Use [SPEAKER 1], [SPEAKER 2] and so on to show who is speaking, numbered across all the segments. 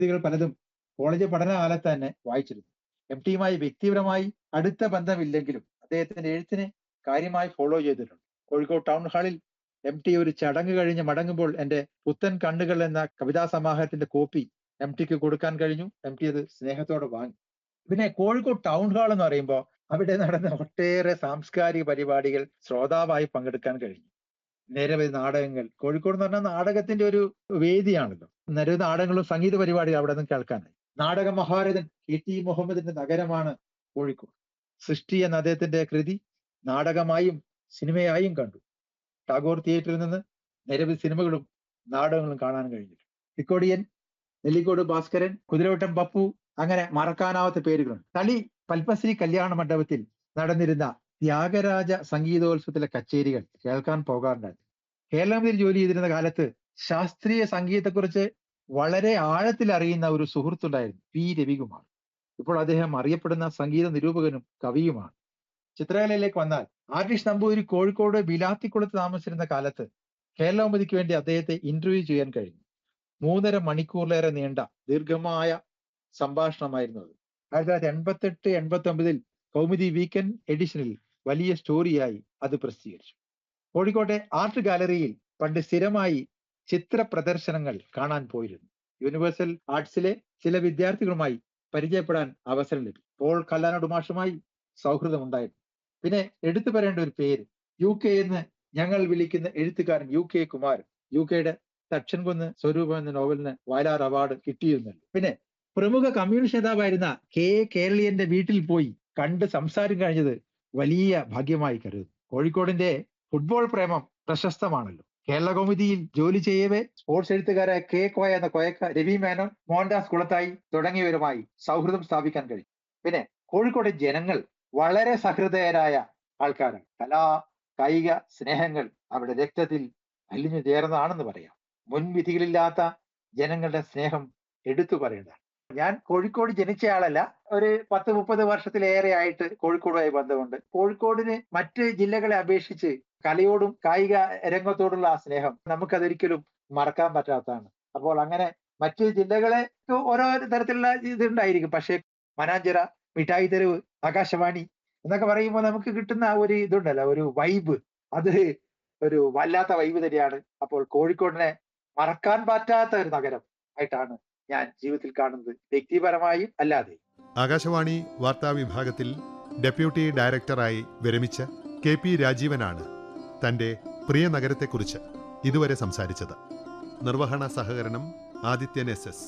[SPEAKER 1] കൃതികൾ പലതും കോളേജ് പഠനകാലത്ത് തന്നെ വായിച്ചിരുന്നു എം ടിയുമായി വ്യക്തിപരമായി അടുത്ത ബന്ധമില്ലെങ്കിലും അദ്ദേഹത്തിന്റെ എഴുത്തിനെ കാര്യമായി ഫോളോ ചെയ്തിട്ടുണ്ട് കോഴിക്കോട് ടൗൺ ഹാളിൽ എം ടി ഒരു ചടങ്ങ് കഴിഞ്ഞ് മടങ്ങുമ്പോൾ എന്റെ പുത്തൻ കണ്ണുകൾ എന്ന കവിതാ സമാഹാരത്തിന്റെ കോപ്പി എം ടിക്ക് കൊടുക്കാൻ കഴിഞ്ഞു എം ടി അത് സ്നേഹത്തോടെ വാങ്ങി പിന്നെ കോഴിക്കോട് ടൗൺ ഹാൾ എന്ന് പറയുമ്പോൾ അവിടെ നടന്ന ഒട്ടേറെ സാംസ്കാരിക പരിപാടികൾ ശ്രോതാവായി പങ്കെടുക്കാൻ കഴിഞ്ഞു നിരവധി നാടകങ്ങൾ കോഴിക്കോട് എന്ന് പറഞ്ഞാൽ നാടകത്തിന്റെ ഒരു വേദിയാണല്ലോ നിരവധി നാടകങ്ങളും സംഗീത പരിപാടികൾ അവിടെ നിന്ന് കേൾക്കാനായി നാടക മഹാരഥൻ കെ ടി മുഹമ്മദിന്റെ നഗരമാണ് കോഴിക്കോട് സൃഷ്ടി എന്ന അദ്ദേഹത്തിന്റെ കൃതി നാടകമായും സിനിമയായും കണ്ടു ടാഗോർ തിയേറ്ററിൽ നിന്ന് നിരവധി സിനിമകളും നാടകങ്ങളും കാണാൻ കഴിഞ്ഞു തിക്കോടിയൻ നെല്ലിക്കോട് ഭാസ്കരൻ കുതിരവട്ടം പപ്പു അങ്ങനെ മറക്കാനാവാത്ത പേരുകളുണ്ട് തളി പൽപ്പശ്രീ കല്യാണ മണ്ഡപത്തിൽ നടന്നിരുന്ന ത്യാഗരാജ സംഗീതോത്സവത്തിലെ കച്ചേരികൾ കേൾക്കാൻ പോകാറുണ്ടായിരുന്നു കേരളത്തിൽ ജോലി ചെയ്തിരുന്ന കാലത്ത് ശാസ്ത്രീയ സംഗീതത്തെക്കുറിച്ച് വളരെ ആഴത്തിൽ അറിയുന്ന ഒരു സുഹൃത്തുണ്ടായിരുന്നു പി രവികുമാർ ഇപ്പോൾ അദ്ദേഹം അറിയപ്പെടുന്ന സംഗീത നിരൂപകനും കവിയുമാണ് ചിത്രകലയിലേക്ക് വന്നാൽ ആർട്ടിഷ് നമ്പൂതിരി കോഴിക്കോട് ബിലാത്തിക്കുളത്ത് താമസിച്ചിരുന്ന കാലത്ത് കേരളോമതിക്ക് വേണ്ടി അദ്ദേഹത്തെ ഇന്റർവ്യൂ ചെയ്യാൻ കഴിഞ്ഞു മൂന്നര മണിക്കൂറിലേറെ നീണ്ട ദീർഘമായ സംഭാഷണമായിരുന്നു അത് ആയിരത്തി തൊള്ളായിരത്തി എൺപത്തെട്ട് എൺപത്തി ഒമ്പതിൽ കൗമുദി വീക്കെൻഡ് എഡിഷനിൽ വലിയ സ്റ്റോറിയായി അത് പ്രസിദ്ധീകരിച്ചു കോഴിക്കോട്ടെ ആർട്ട് ഗാലറിയിൽ പണ്ട് സ്ഥിരമായി ചിത്ര പ്രദർശനങ്ങൾ കാണാൻ പോയിരുന്നു യൂണിവേഴ്സൽ ആർട്സിലെ ചില വിദ്യാർത്ഥികളുമായി പരിചയപ്പെടാൻ അവസരം ലഭിച്ചു പോൾ കല്ലാനോട് മാഷുമായി സൗഹൃദമുണ്ടായിരുന്നു പിന്നെ എടുത്തു പറയേണ്ട ഒരു പേര് യു കെ എന്ന് ഞങ്ങൾ വിളിക്കുന്ന എഴുത്തുകാരൻ യു കെ കുമാരൻ യു കെയുടെ തക്ഷൻകുന്ന് സ്വരൂപം എന്ന നോവലിന് വയലാർ അവാർഡ് കിട്ടിയിരുന്നല്ലോ പിന്നെ പ്രമുഖ കമ്മ്യൂണിസ്റ്റ് നേതാവായിരുന്ന കെ എ കേരളീയന്റെ വീട്ടിൽ പോയി കണ്ട് സംസാരം കഴിഞ്ഞത് വലിയ ഭാഗ്യമായി കരുതുന്നു കോഴിക്കോടിന്റെ ഫുട്ബോൾ പ്രേമം പ്രശസ്തമാണല്ലോ കേരള കൗമുദിയിൽ ജോലി ചെയ്യവേ സ്പോർട്സ് എഴുത്തുകാരായ കെ കോയ എന്ന കോയക്ക രവി മേനോൻ മോഹൻദാസ് കുളത്തായി തുടങ്ങിയവരുമായി സൗഹൃദം സ്ഥാപിക്കാൻ കഴിയും പിന്നെ കോഴിക്കോട് ജനങ്ങൾ വളരെ സഹൃദയരായ ആൾക്കാരാണ് കലാ കായിക സ്നേഹങ്ങൾ അവരുടെ രക്തത്തിൽ അലിഞ്ഞു ചേർന്നതാണെന്ന് പറയാം മുൻവിധികളില്ലാത്ത ജനങ്ങളുടെ സ്നേഹം എടുത്തു പറയേണ്ടതാണ് ഞാൻ കോഴിക്കോട് ജനിച്ച ആളല്ല ഒരു പത്ത് മുപ്പത് വർഷത്തിലേറെ ആയിട്ട് കോഴിക്കോടുമായി ബന്ധമുണ്ട് കോഴിക്കോടിന് മറ്റ് ജില്ലകളെ അപേക്ഷിച്ച് കലയോടും കായിക രംഗത്തോടുള്ള ആ സ്നേഹം നമുക്കതൊരിക്കലും മറക്കാൻ പറ്റാത്തതാണ് അപ്പോൾ അങ്ങനെ മറ്റ് ജില്ലകളെ ഓരോ തരത്തിലുള്ള ഇതുണ്ടായിരിക്കും പക്ഷേ മനാഞ്ചിറ മിഠായി തെരുവ് ആകാശവാണി എന്നൊക്കെ പറയുമ്പോൾ നമുക്ക് കിട്ടുന്ന ആ ഒരു ഇതുണ്ടല്ലോ ഒരു വൈബ് അത് ഒരു വല്ലാത്ത വൈബ് തന്നെയാണ് അപ്പോൾ കോഴിക്കോടിനെ മറക്കാൻ പറ്റാത്ത ഒരു നഗരം ആയിട്ടാണ് ഞാൻ ജീവിതത്തിൽ കാണുന്നത് വ്യക്തിപരമായും അല്ലാതെ
[SPEAKER 2] ആകാശവാണി വാർത്താ വിഭാഗത്തിൽ ഡെപ്യൂട്ടി ഡയറക്ടറായി വിരമിച്ച കെ പി രാജീവനാണ് തന്റെ പ്രിയ നഗരത്തെക്കുറിച്ച് ഇതുവരെ സംസാരിച്ചത് നിർവഹണ സഹകരണം ആദിത്യൻ എസ് എസ്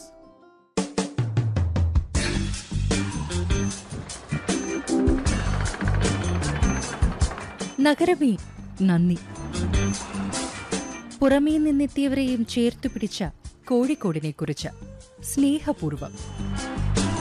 [SPEAKER 3] നഗരമേ നന്ദി പുറമേ നിന്നെത്തിയവരെയും ചേർത്തു പിടിച്ച കോഴിക്കോടിനെക്കുറിച്ച് സ്നേഹപൂർവം